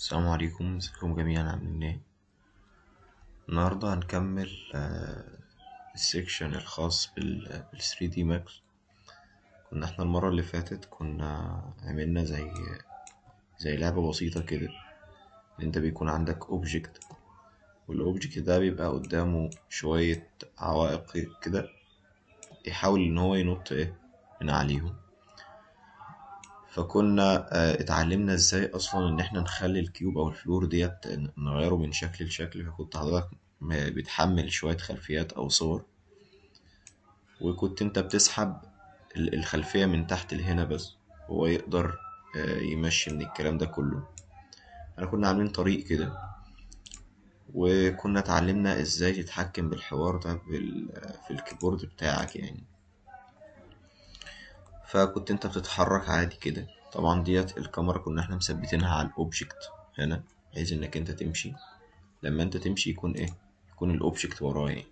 السلام عليكم ازيكم جميعا عاملين ايه النهاردة هنكمل آه، السيكشن الخاص بال 3 دي ماكس كنا احنا المرة اللي فاتت كنا عملنا زي زي لعبة بسيطة كده ان انت بيكون عندك اوبجكت والاوبجكت ده بيبقى قدامه شوية عوائق كده يحاول ان هو ينط ايه من عليهم فكنا آه، اتعلمنا ازاي اصلا ان احنا نخلي الكيوب او الفلور ديت نغيره من شكل لشكل فكنت حضرتك م- بتحمل شوية خلفيات او صور وكنت انت بتسحب ال- الخلفية من تحت لهنا بس هو يقدر آه، يمشي من الكلام ده كله احنا كنا عاملين طريق كده وكنا اتعلمنا ازاي تتحكم بالحوار ده بال... في الكيبورد بتاعك يعني فكنت انت بتتحرك عادي كده طبعا ديت الكاميرا كنا احنا مثبتينها على الاوبجكت هنا بحيث انك انت تمشي لما انت تمشي يكون ايه يكون الاوبجكت وراه يعني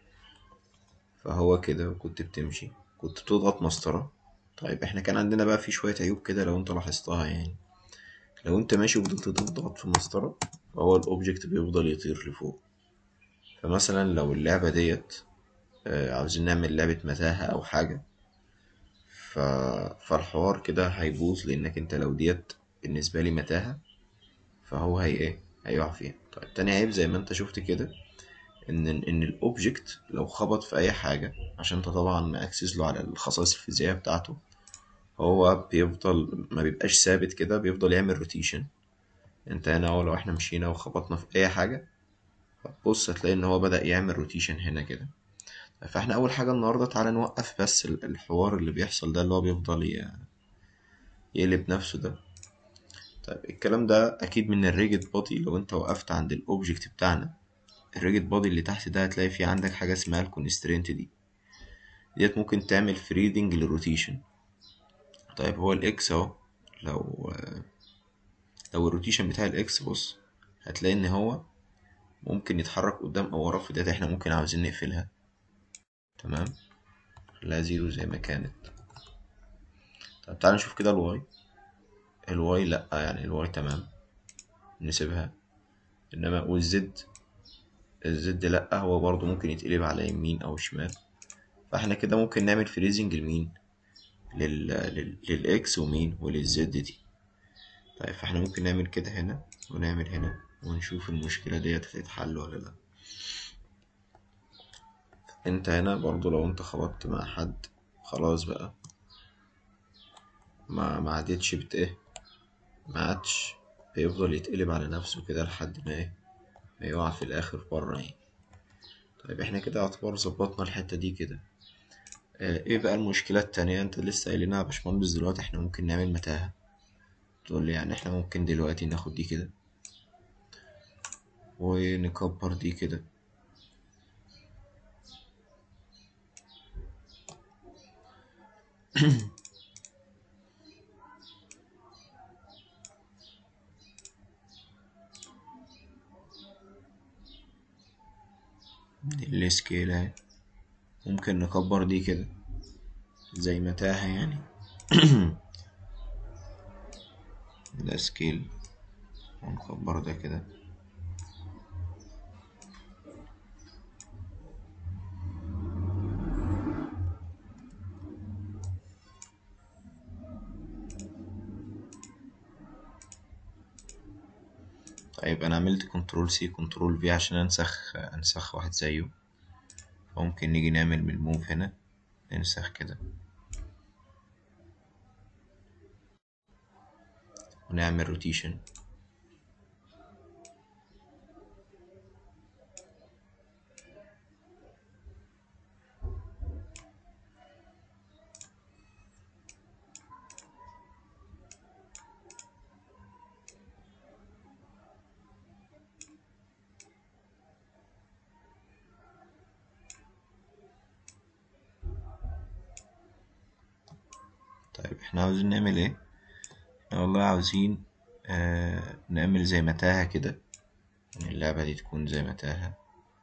فهو كده وكنت بتمشي كنت بتضغط مسطرة طيب احنا كان عندنا بقى في شوية عيوب كده لو انت لاحظتها يعني لو انت ماشي وفضلت تضغط في المسطرة فهو الاوبجكت بيفضل يطير لفوق فمثلا لو اللعبة ديت آه، عاوزين نعمل لعبة متاهة أو حاجة ف... فالحوار كده هيبوظ لأنك أنت لو ديت بالنسبة لي متاهة فهو هي إيه هيقع فيها طيب تاني عيب زي ما أنت شفت كده إن إن الأوبجكت لو خبط في أي حاجة عشان أنت طبعا مأكسس له على الخصائص الفيزيائية بتاعته هو بيفضل ما بيبقاش ثابت كده بيفضل يعمل روتيشن انت هنا اهو لو احنا مشينا وخبطنا في اي حاجة بص هتلاقي ان هو بدأ يعمل روتيشن هنا كده فاحنا اول حاجة النهاردة تعالى نوقف بس ال- الحوار اللي بيحصل ده اللي هو بيفضل ي- يقلب نفسه ده طيب الكلام ده اكيد من الريجد بودي لو انت وقفت عند الاوبجكت بتاعنا الريجد بودي اللي تحت ده هتلاقي فيه عندك حاجة اسمها الكونسترينت دي ديت ممكن تعمل فريدنج للروتيشن طيب هو الاكس اهو لو لو الروتيشن بتاع الاكس بص هتلاقي ان هو ممكن يتحرك قدام او ورا في ديت احنا ممكن عاوزين نقفلها تمام خليها زيرو زي ما كانت طب تعالى نشوف كده الواي الواي لأ يعني الواي تمام نسيبها انما والزد الزد لأ هو برضو ممكن يتقلب على يمين او شمال فاحنا كده ممكن نعمل فريزنج لمين لل... لل... للاكس ومين وللزد دي طيب فاحنا ممكن نعمل كده هنا ونعمل هنا ونشوف المشكلة ديت هتتحل ولا لأ انت هنا برضو لو انت خبطت مع حد خلاص بقى ما ما عادتش بت ايه ما عادش بيفضل يتقلب على نفسه كده لحد ما ايه ما يقع في الاخر بره يعني طيب احنا كده يعتبر ظبطنا الحتة دي كده اه ايه بقى المشكلة التانية انت لسه قايلينها يا باشمهندس دلوقتي احنا ممكن نعمل متاهة تقول لي يعني احنا ممكن دلوقتي ناخد دي كده ونكبر دي كده دي السكيل اهي ممكن نكبر دي كده زي متاهة يعني ده سكيل ونكبر ده كده طيب انا عملت كنترول سي كنترول في عشان انسخ انسخ واحد زيه فممكن نيجي نعمل من الموف هنا ننسخ كده ونعمل روتيشن طيب احنا عاوزين نعمل ايه احنا والله عاوزين آه نعمل زي متاهة كده يعني اللعبة دي تكون زي متاهة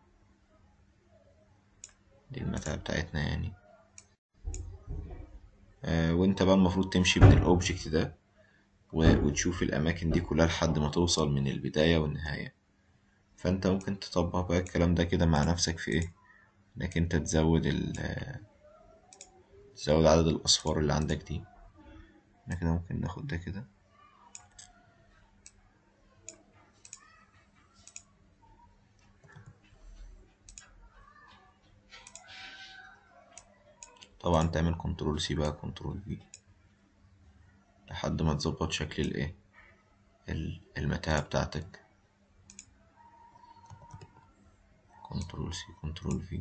دي المتاهة بتاعتنا يعني آه وانت بقى المفروض تمشي من الاوبجكت ده و- وتشوف الأماكن دي كلها لحد ما توصل من البداية والنهاية فأنت ممكن تطبق بقى الكلام ده كده مع نفسك في إيه إنك أنت تزود ال تزود عدد الأصفار اللي عندك دي احنا كده ممكن ناخد ده كده طبعا تعمل كنترول سي بقى كنترول في لحد ما تظبط شكل الايه ال- المتاهة بتاعتك كنترول سي كنترول في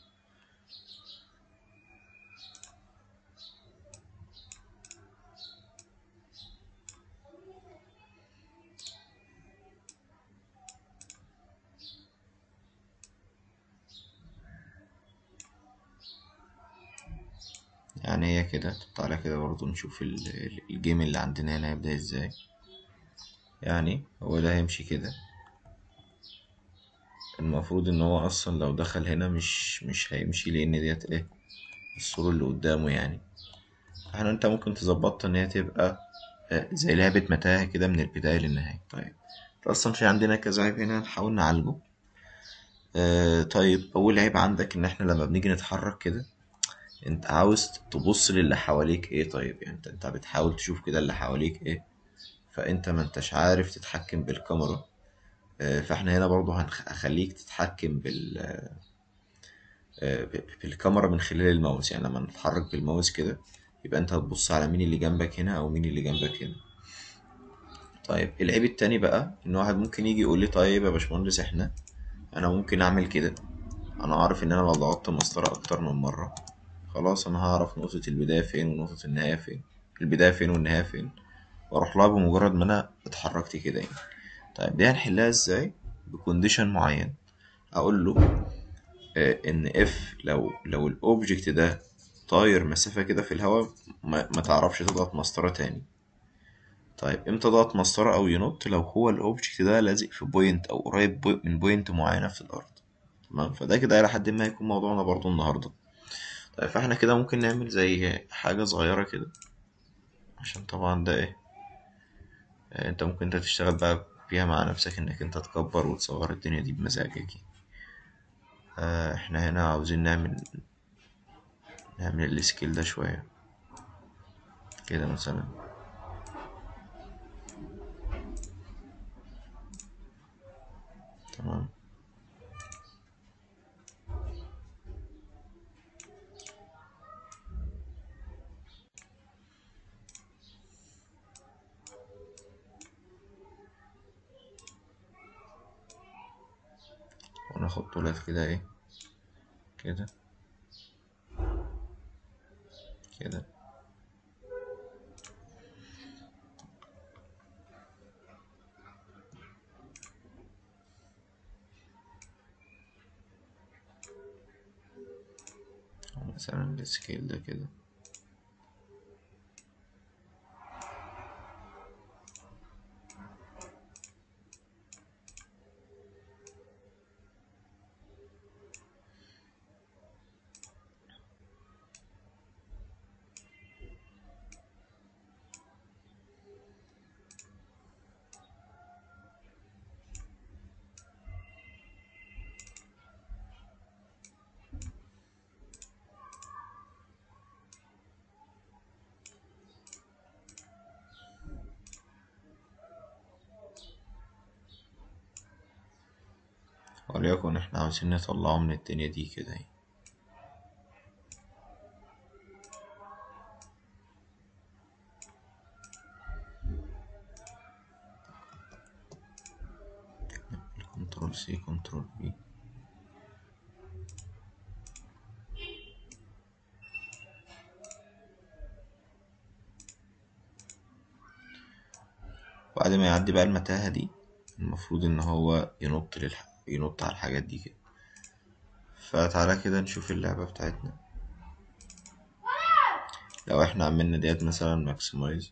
يعني هي كده تعالى كده برضو نشوف ال- ال- الجيم اللي عندنا هنا هيبدأ ازاي يعني هو ده هيمشي كده المفروض ان هو اصلا لو دخل هنا مش مش هيمشي لان ديت ايه السور اللي قدامه يعني احنا انت ممكن تظبطها ان هي تبقى آه، زي لعبة متاهة كده من البداية للنهاية طيب اصلا في عندنا كذا عيب هنا نحاول نعالجه آه طيب اول عيب عندك ان احنا لما بنيجي نتحرك كده انت عاوز تبص للي حواليك ايه طيب يعني انت انت بتحاول تشوف كده اللي حواليك ايه فانت ما انتش عارف تتحكم بالكاميرا آه، فاحنا هنا برضو هنخ- هخليك تتحكم بال آه، ب- بالكاميرا من خلال الماوس يعني لما نتحرك بالماوس كده يبقى انت هتبص على مين اللي جنبك هنا او مين اللي جنبك هنا طيب العيب التاني بقى ان واحد ممكن يجي يقول لي طيب يا باشمهندس احنا انا ممكن اعمل كده انا عارف ان انا لو ضغطت مسطرة اكتر من مرة خلاص انا هعرف نقطة البداية فين ونقطة النهاية فين البداية فين والنهاية فين واروح لها بمجرد ما انا اتحركت كده يعني طيب دي هنحلها ازاي بكونديشن معين اقول له آه، ان اف لو لو الاوبجكت ده طاير مسافة كده في الهواء ما, ما تعرفش تضغط مسطرة تاني طيب امتى ضغط مسطرة او ينط لو هو الاوبجكت ده لازق في بوينت او قريب بو- من بوينت معينة في الارض تمام فده كده الى حد ما هيكون موضوعنا برضو النهاردة طيب فاحنا كده ممكن نعمل زي حاجة صغيرة كده عشان طبعا ده ايه آه، انت ممكن انت تشتغل بقى فيها مع نفسك انك انت تكبر وتصغر الدنيا دي بمزاجك يعني. آه، احنا هنا عاوزين نعمل نعمل السكيل ده شوية كده مثلا تمام وناخد طولات كده ايه كده كده مثلا السكيل ده كده وليكن احنا عاوزين نطلعه من الدنيا دي كده يعني. كنترول سي كنترول في بعد ما يعدي بقى المتاهة دي المفروض ان هو ينط للح... ينط على الحاجات دي كده فتعالى كده نشوف اللعبة بتاعتنا لو احنا عملنا ديت مثلا ماكسمايز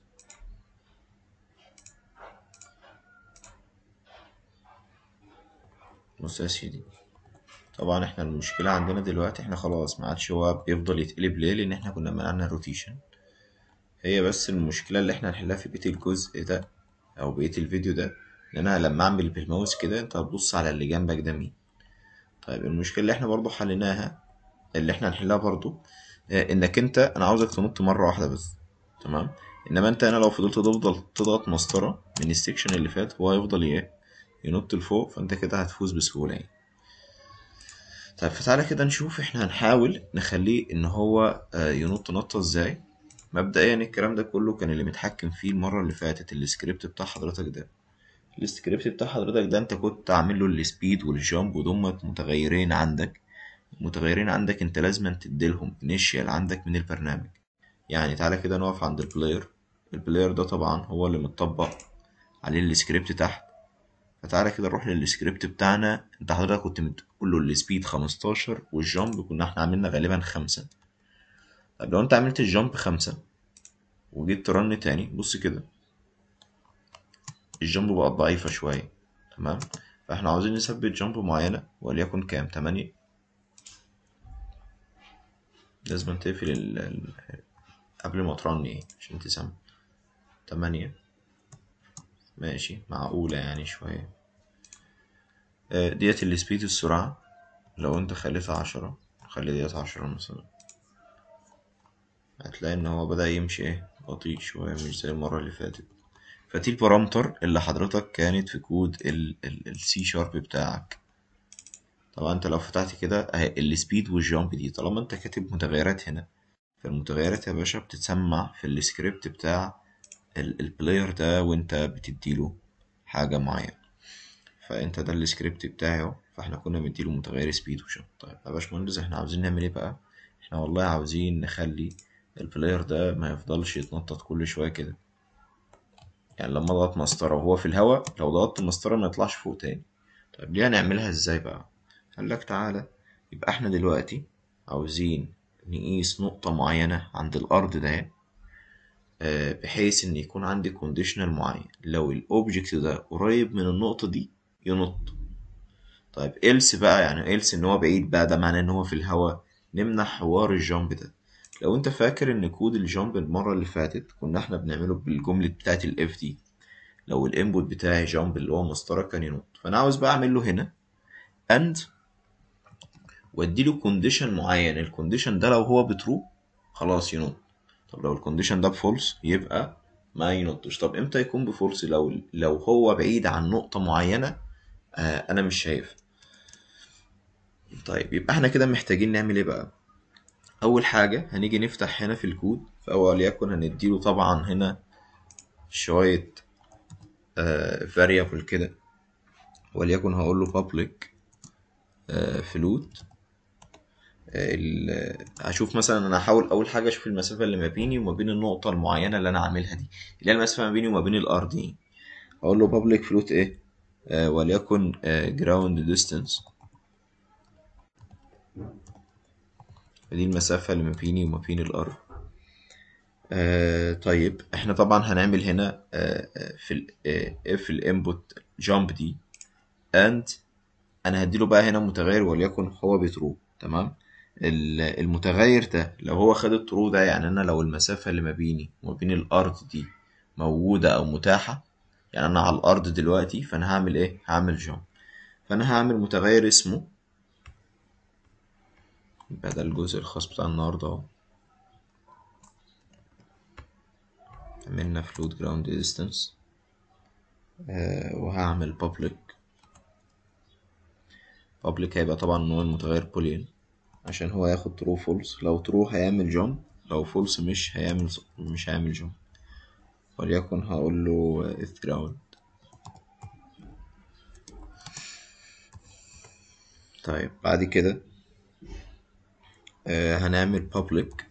بص يا سيدي طبعا احنا المشكلة عندنا دلوقتي احنا خلاص ما عادش هو بيفضل يتقلب ليه لان احنا كنا منعنا الروتيشن هي بس المشكلة اللي احنا هنحلها في بقية الجزء ده أو بقية الفيديو ده إن أنا لما أعمل بالماوس كده أنت هتبص على اللي جنبك ده مين طيب المشكلة اللي احنا برضو حليناها اللي احنا هنحلها برضو آه، إنك أنت أنا عاوزك تنط مرة واحدة بس تمام إنما أنت هنا لو فضلت تفضل تضغط مسطرة من السكشن اللي فات هو هيفضل إيه ينط لفوق فأنت كده هتفوز بسهولة يعني طيب فتعالى كده نشوف احنا هنحاول نخليه ان هو آه، ينط نطة ازاي مبدئيا الكلام ده كله كان اللي متحكم فيه المرة اللي فاتت السكريبت بتاع حضرتك ده السكريبت بتاع حضرتك ده انت كنت عامل له السبيد والجامب ودمت متغيرين عندك متغيرين عندك انت لازم تديلهم انيشيال عندك من البرنامج يعني تعالى كده نقف عند البلاير البلاير ده طبعا هو اللي متطبق عليه السكريبت تحت فتعالى كده نروح للسكريبت بتاعنا انت حضرتك كنت بتقول له السبيد 15 والجامب كنا احنا عاملنا غالبا خمسة طب لو انت عملت الجامب خمسة وجيت ترن تاني بص كده الجامب بقت ضعيفة شوية تمام فاحنا عاوزين نثبت جامب معينة وليكن كام تمانية لازم تقفل ال ال- قبل ما ترن ايه عشان تسمع تمانية ماشي معقولة يعني شوية آه، ديت السبيد السرعة لو انت خليتها عشرة خلي ديت عشرة مثلا هتلاقي ان هو بدأ يمشي ايه بطيء شوية مش زي المرة اللي فاتت فدي البارامتر اللي حضرتك كانت في كود السي شارب بتاعك طبعا انت لو فتحت كده اهي السبيد والجامب دي طالما انت كاتب متغيرات هنا فالمتغيرات يا باشا بتتسمع في السكريبت بتاع ال- البلاير ده وانت بتديله حاجة معينة فانت ده السكريبت بتاعي اهو فاحنا كنا مديله متغير سبيد وجامب طيب يا باشمهندس احنا عاوزين نعمل ايه بقى احنا والله عاوزين نخلي البلاير ده ما يفضلش يتنطط كل شوية كده يعني لما اضغط مسطرة وهو في الهواء لو ضغطت مسطرة ما يطلعش فوق تاني طيب دي هنعملها ازاي بقى قال لك تعالى يبقى احنا دلوقتي عاوزين نقيس نقطة معينة عند الأرض ده آه، بحيث إن يكون عندي كونديشنال معين لو الأوبجكت ده قريب من النقطة دي ينط طيب إلس بقى يعني إلس إن هو بعيد بقى ده معناه إن هو في الهواء نمنع حوار الجامب ده لو أنت فاكر إن كود الجامب المرة اللي فاتت كنا إحنا بنعمله بالجملة بتاعت الإف دي لو الانبوت بتاعي جامب اللي هو مسطرة كان ينط فأنا عاوز بقى أعمل له هنا أند واديله كونديشن معين الكونديشن ده لو هو بترو خلاص ينط طب لو الكونديشن ده بفولس يبقى ما ينطش طب امتى يكون بفولس لو لو هو بعيد عن نقطة معينة آه انا مش شايف طيب يبقى احنا كده محتاجين نعمل ايه بقى اول حاجة هنيجي نفتح هنا في الكود فوليكن هنديله طبعا هنا شوية آه variable كده وليكن هقول له public آه float ال- هشوف مثلا انا هحاول اول حاجه اشوف المسافه اللي ما بيني وما بين النقطه المعينه اللي انا عاملها دي اللي هي المسافه ما بيني وما بين الارض دي اقول له public float ايه آه وليكن آه ground distance دي المسافه اللي ما بيني وما بين الارض آه طيب احنا طبعا هنعمل هنا آه آه، في ال آه في الانبوت jump دي and انا هديله بقى هنا متغير وليكن هو بترو تمام ال- المتغير ده لو هو خد الترو ده يعني انا لو المسافة اللي ما بيني وما بين الارض دي موجودة او متاحة يعني انا على الارض دلوقتي فانا هعمل ايه هعمل جامب فانا هعمل متغير اسمه يبقى ده الجزء الخاص بتاع النهارده اهو عملنا float ground distance آه وهعمل public public هيبقى طبعا نوع المتغير بولين عشان هو ياخد true false لو true هيعمل جامب لو false مش هيعمل مش هيعمل جامب وليكن هقول له if ground طيب بعد كده آه هنعمل public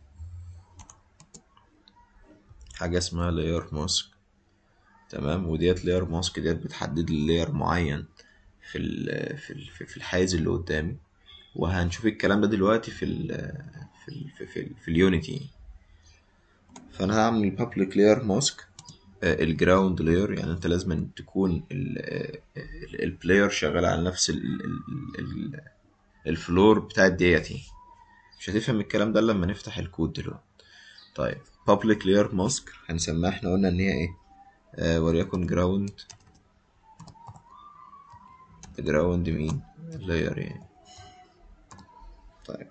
حاجة اسمها layer mask تمام وديت layer mask ديت بتحدد لي layer معين في ال في ال في الحيز اللي قدامي وهنشوف الكلام ده دلوقتي في ال في ال في, في, في اليونيتي فانا هعمل public layer mask الجراوند لاير يعني انت لازم تكون البلاير شغال على نفس ال- ال- ال- الفلور بتاع ديتي مش هتفهم الكلام ده إلا لما نفتح الكود دلوقتي طيب public layer mask هنسميها احنا قلنا ان هي ايه آه وليكن ground ground مين layer يعني طيب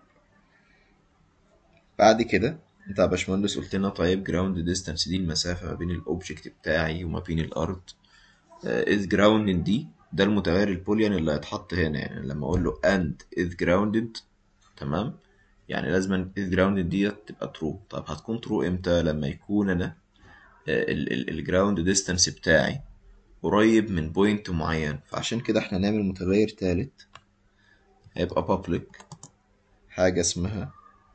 بعد كده انت يا باشمهندس قلت لنا طيب جراوند ديستانس دي المسافه ما بين الاوبجكت بتاعي وما بين الارض از جراوند دي ده المتغير البوليان اللي هيتحط هنا يعني لما اقول له and is grounded تمام يعني لازم is grounded دي تبقى ترو طب هتكون ترو امتى لما يكون انا الجراوند ديستانس بتاعي قريب من بوينت معين فعشان كده احنا نعمل متغير تالت هيبقى public حاجة اسمها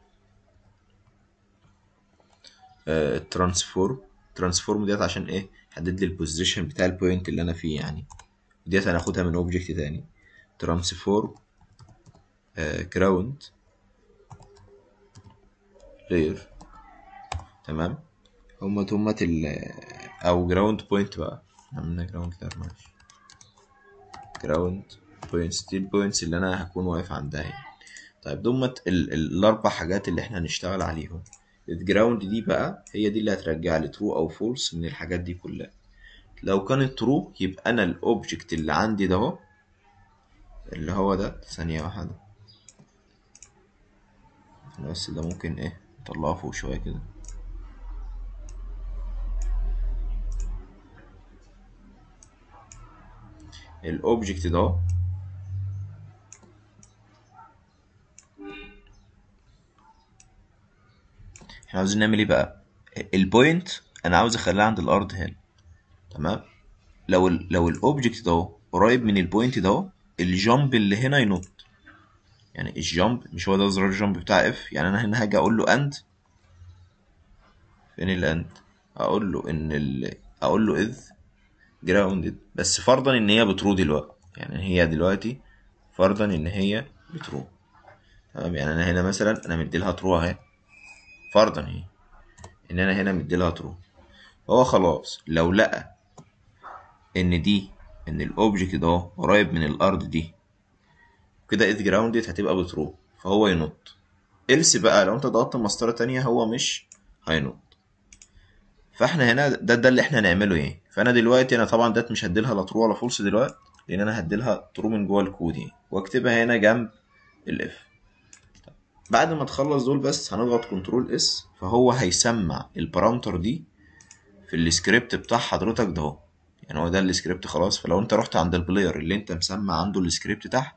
ترانسفورم ترانسفورم ديت عشان ايه حدد لي البوزيشن بتاع البوينت اللي انا فيه يعني ديت هناخدها من اوبجكت تاني ترانسفورم جراوند لاير تمام هما هما ال او جراوند بوينت بقى عملنا جراوند لاير ماشي جراوند بوينتس دي البوينتس اللي انا هكون واقف عندها يعني طيب دمت ال- ال- الاربع حاجات اللي احنا هنشتغل عليهم الجراوند دي بقى هي دي اللي هترجع لي ترو او فولس من الحاجات دي كلها لو كانت ترو يبقى انا الاوبجكت اللي عندي ده اهو اللي هو ده ثانية واحدة بس ده ممكن ايه نطلعه فوق شوية كده الاوبجكت ده اهو احنا عاوزين نعمل ايه بقى البوينت انا عاوز اخليها عند الارض هنا تمام لو ال لو الاوبجكت ده قريب من البوينت ده الجامب اللي هنا ينط يعني الجامب مش هو ده زرار الجامب بتاع اف يعني انا هنا هاجي اقول له اند فين الاند اقول له ان ال اقول له اذ جراوندد بس فرضا ان هي بترو دلوقتي يعني هي دلوقتي فرضا ان هي بترو تمام يعني انا هنا مثلا انا مديلها ترو اهي فرضا هي ان انا هنا مديلها ترو هو خلاص لو لقى ان دي ان الاوبجكت ده قريب من الارض دي كده اذ جراوندد هتبقى بترو فهو ينط إلس بقى لو انت ضغطت مسطرة تانية هو مش هينط فاحنا هنا ده ده اللي احنا هنعمله ايه فانا دلوقتي انا طبعا ده مش هديلها لا ترو ولا فولس دلوقتي لان انا هديلها ترو من جوه الكود يعني واكتبها هنا جنب الاف بعد ما تخلص دول بس هنضغط كنترول اس فهو هيسمع البارامتر دي في السكريبت بتاع حضرتك ده اهو يعني هو ده السكريبت خلاص فلو انت رحت عند البلاير اللي انت مسمع عنده السكريبت تحت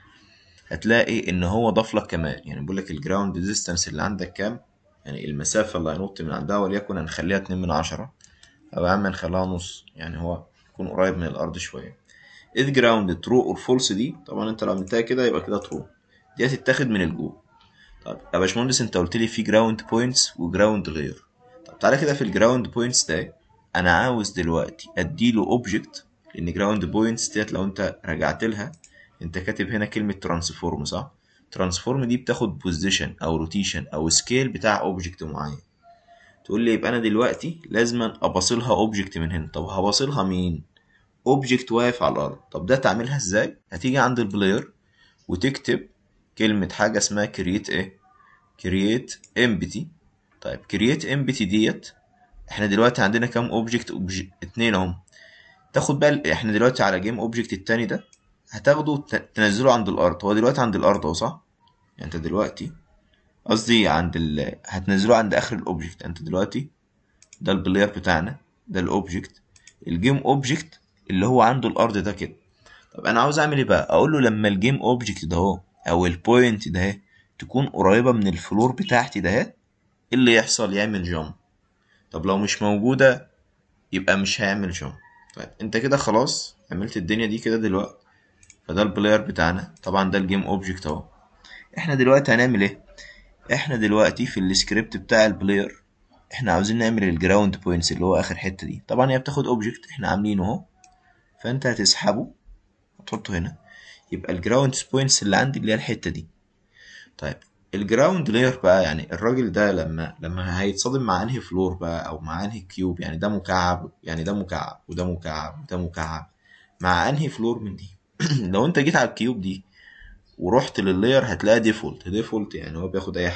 هتلاقي ان هو ضاف لك كمان يعني بيقول لك الجراوند ديستانس اللي عندك كام يعني المسافة اللي هينط من عندها وليكن هنخليها اتنين من عشرة أو يا عم نخليها نص يعني هو يكون قريب من الأرض شوية إذ جراوند ترو أور فولس دي طبعا أنت لو عملتها كده يبقى كده ترو دي هتتاخد من الجو طب يا باشمهندس أنت قلت لي في جراوند بوينتس وجراوند غير طب تعالى كده في الجراوند بوينتس ده أنا عاوز دلوقتي أديله أوبجكت لأن جراوند بوينتس ديت لو أنت رجعت لها أنت كاتب هنا كلمة ترانسفورم صح؟ ترانسفورم دي بتاخد بوزيشن او روتيشن او سكيل بتاع اوبجكت معين تقول لي يبقى انا دلوقتي لازما اباصلها اوبجكت من هنا طب هباصلها مين اوبجكت واقف على الارض طب ده تعملها ازاي هتيجي عند البلاير وتكتب كلمة حاجة اسمها create ايه create empty طيب create empty ديت احنا دلوقتي عندنا كام اوبجكت اتنين اهم تاخد بقى احنا دلوقتي على جيم اوبجكت التاني ده هتاخده تنزله عند الارض هو دلوقتي عند الارض اهو صح يعني انت دلوقتي قصدي عند ال... هتنزله عند اخر الاوبجكت انت دلوقتي ده البلاير بتاعنا ده الاوبجكت الجيم اوبجكت اللي هو عنده الارض ده كده طب انا عاوز اعمل ايه بقى اقول له لما الجيم اوبجكت ده اهو او البوينت ده اهي تكون قريبه من الفلور بتاعتي ده اهي ايه اللي يحصل يعمل جامب طب لو مش موجوده يبقى مش هيعمل جامب طيب انت كده خلاص عملت الدنيا دي كده دلوقتي فده البلاير بتاعنا طبعا ده الجيم اوبجكت اهو احنا دلوقتي هنعمل ايه احنا دلوقتي في السكريبت بتاع البلاير احنا عاوزين نعمل الجراوند بوينتس اللي هو اخر حته دي طبعا هي بتاخد اوبجكت احنا عاملينه اهو فانت هتسحبه وتحطه هنا يبقى الجراوند بوينتس اللي عندي اللي هي الحته دي طيب الجراوند لاير بقى يعني الراجل ده لما لما هيتصادم مع انهي فلور بقى او مع انهي كيوب يعني ده مكعب يعني ده مكعب وده مكعب وده مكعب مع انهي فلور من دي لو انت جيت على الكيوب دي ورحت لللاير هتلاقي ديفولت ديفولت يعني هو بياخد اي حاجه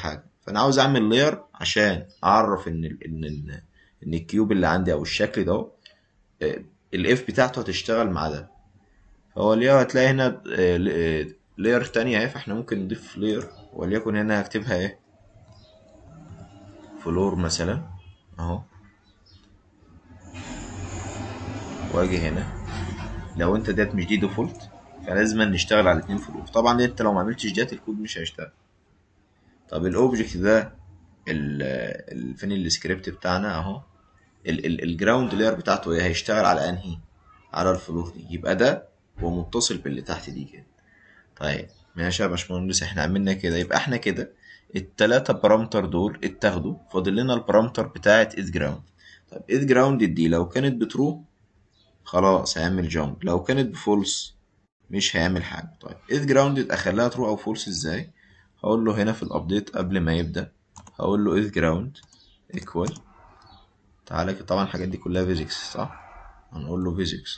فانا عاوز اعمل لاير عشان اعرف ان ال ان ال ان الكيوب اللي عندي او الشكل ده الاف بتاعته هتشتغل مع ده فهو ليه هتلاقي هنا لاير تانية اهي فاحنا ممكن نضيف لاير وليكن هنا هكتبها ايه فلور مثلا اهو واجي هنا لو انت ديت مش دي ديفولت فلازم نشتغل على اتنين فلور طبعا انت لو ما عملتش ديت الكود مش هيشتغل طب الاوبجكت ده ال فين السكريبت بتاعنا اهو الجراوند لاير بتاعته ايه هيشتغل على انهي على الفلور دي يبقى ده هو متصل باللي تحت دي كده طيب ماشي يا باشمهندس احنا عملنا كده يبقى احنا كده التلاتة بارامتر دول اتاخدوا فاضل لنا البارامتر بتاعت اد جراوند طب اد جراوند دي لو كانت بترو خلاص هيعمل جامب لو كانت بفولس مش هيعمل حاجة طيب اد جراوند اخليها ترو او فولس ازاي هقول له هنا في الابديت قبل ما يبدأ هقول له اد جراوند ايكوال تعالى طبعا الحاجات دي كلها فيزيكس صح هنقول له فيزيكس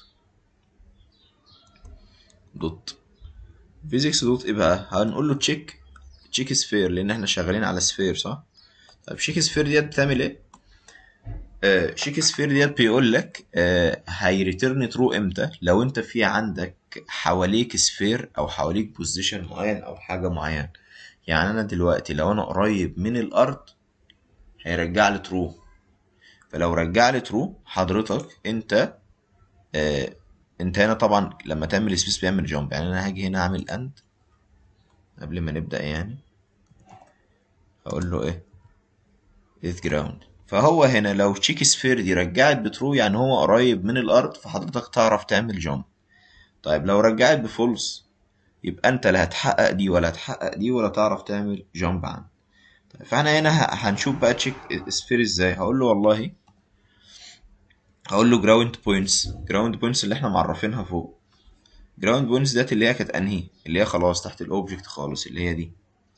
دوت فيزيكس دوت ايه بقى هنقول له تشيك تشيك سفير لان احنا شغالين على سفير صح طب شيك سفير ديت بتعمل ايه آه شيك سفير ديت بيقول لك آه هيريتيرن ترو امتى لو انت في عندك حواليك سفير او حواليك بوزيشن معين او حاجه معينه يعني انا دلوقتي لو انا قريب من الارض هيرجع لي ترو فلو رجع لي ترو حضرتك انت آه انت هنا طبعا لما تعمل سبيس بيعمل جامب يعني انا هاجي هنا اعمل اند قبل ما نبدا يعني هقول له ايه ايث جراوند فهو هنا لو تشيك سفير دي رجعت بترو يعني هو قريب من الارض فحضرتك تعرف تعمل جامب طيب لو رجعت بفولس يبقى انت لا هتحقق دي ولا هتحقق دي ولا تعرف تعمل جامب عنه طيب فاحنا هنا هنشوف بقى تشيك سفير ازاي هقول له والله هقول له جراوند بوينتس جراوند بوينتس اللي احنا معرفينها فوق جراوند بوينتس ديت اللي هي كانت انهي اللي هي خلاص تحت الاوبجكت خالص اللي هي دي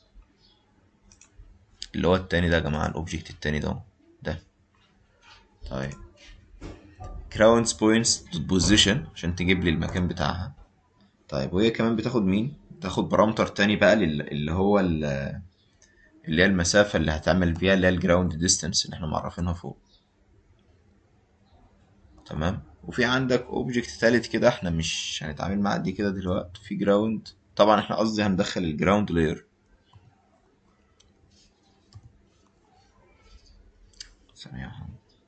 اللي هو التاني ده يا جماعه الاوبجكت التاني ده ده طيب جراوند بوينتس دوت بوزيشن عشان تجيب لي المكان بتاعها طيب وهي كمان بتاخد مين بتاخد بارامتر تاني بقى اللي هو اللي هي المسافه اللي هتعمل بيها اللي هي الجراوند ديستانس اللي احنا معرفينها فوق تمام وفي عندك اوبجكت تالت كده احنا مش هنتعامل معاه دي كده دلوقتي في جراوند طبعا احنا قصدي هندخل الجراوند لاير ثانية واحدة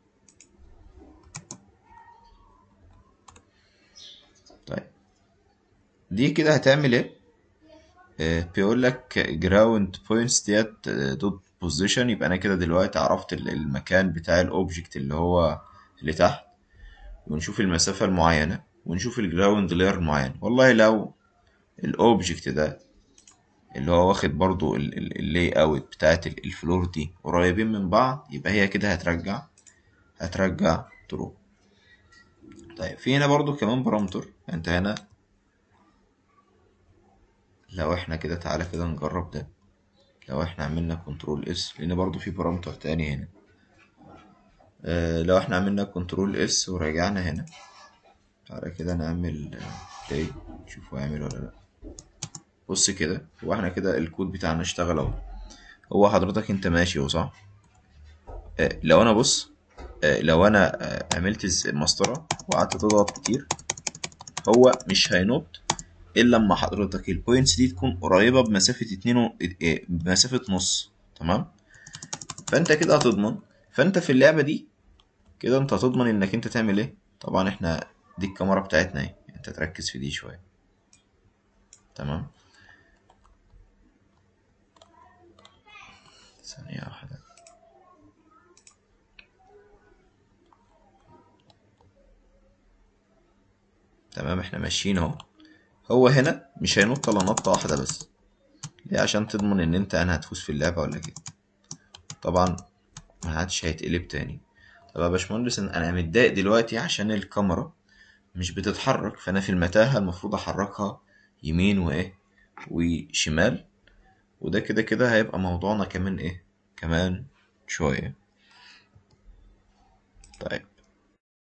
طيب دي كده هتعمل ايه اه بيقول لك جراوند بوينتس ديت دوت بوزيشن يبقى انا كده دلوقتي عرفت المكان بتاع الاوبجكت اللي هو اللي تحت ونشوف المسافة المعينة ونشوف الجراوند لاير المعين والله لو الاوبجكت ده اللي هو واخد برضو اللاي اوت بتاعت الفلور دي قريبين من بعض يبقى هي كده هترجع هترجع ترو طيب في هنا برضو كمان بارامتر انت هنا لو احنا كده تعالى كده نجرب ده لو احنا عملنا كنترول اس لان برضو في بارامتر تاني هنا آه لو احنا عملنا كنترول اس ورجعنا هنا تعالى كده نعمل بلاي نشوف هو هيعمل ولا لا بص كده هو احنا كده الكود بتاعنا اشتغل اهو هو حضرتك انت ماشي اهو صح آه لو انا بص آه لو انا آه عملت مسطره وقعدت تضغط كتير هو مش هينط الا لما حضرتك البوينتس دي تكون قريبه بمسافه اتنين و... بمسافه نص تمام فانت كده هتضمن فانت في اللعبه دي كده انت هتضمن انك انت تعمل ايه طبعا احنا دي الكاميرا بتاعتنا اهي انت تركز في دي شويه تمام ثانيه واحده تمام احنا ماشيين اهو هو هنا مش هينط الا نطه واحده بس ليه عشان تضمن ان انت انا هتفوز في اللعبه ولا كده طبعا ما عادش هيتقلب تاني طب يا باشمهندس انا متضايق دلوقتي عشان الكاميرا مش بتتحرك فانا في المتاهه المفروض احركها يمين وايه وشمال وده كده كده هيبقى موضوعنا كمان ايه كمان شويه طيب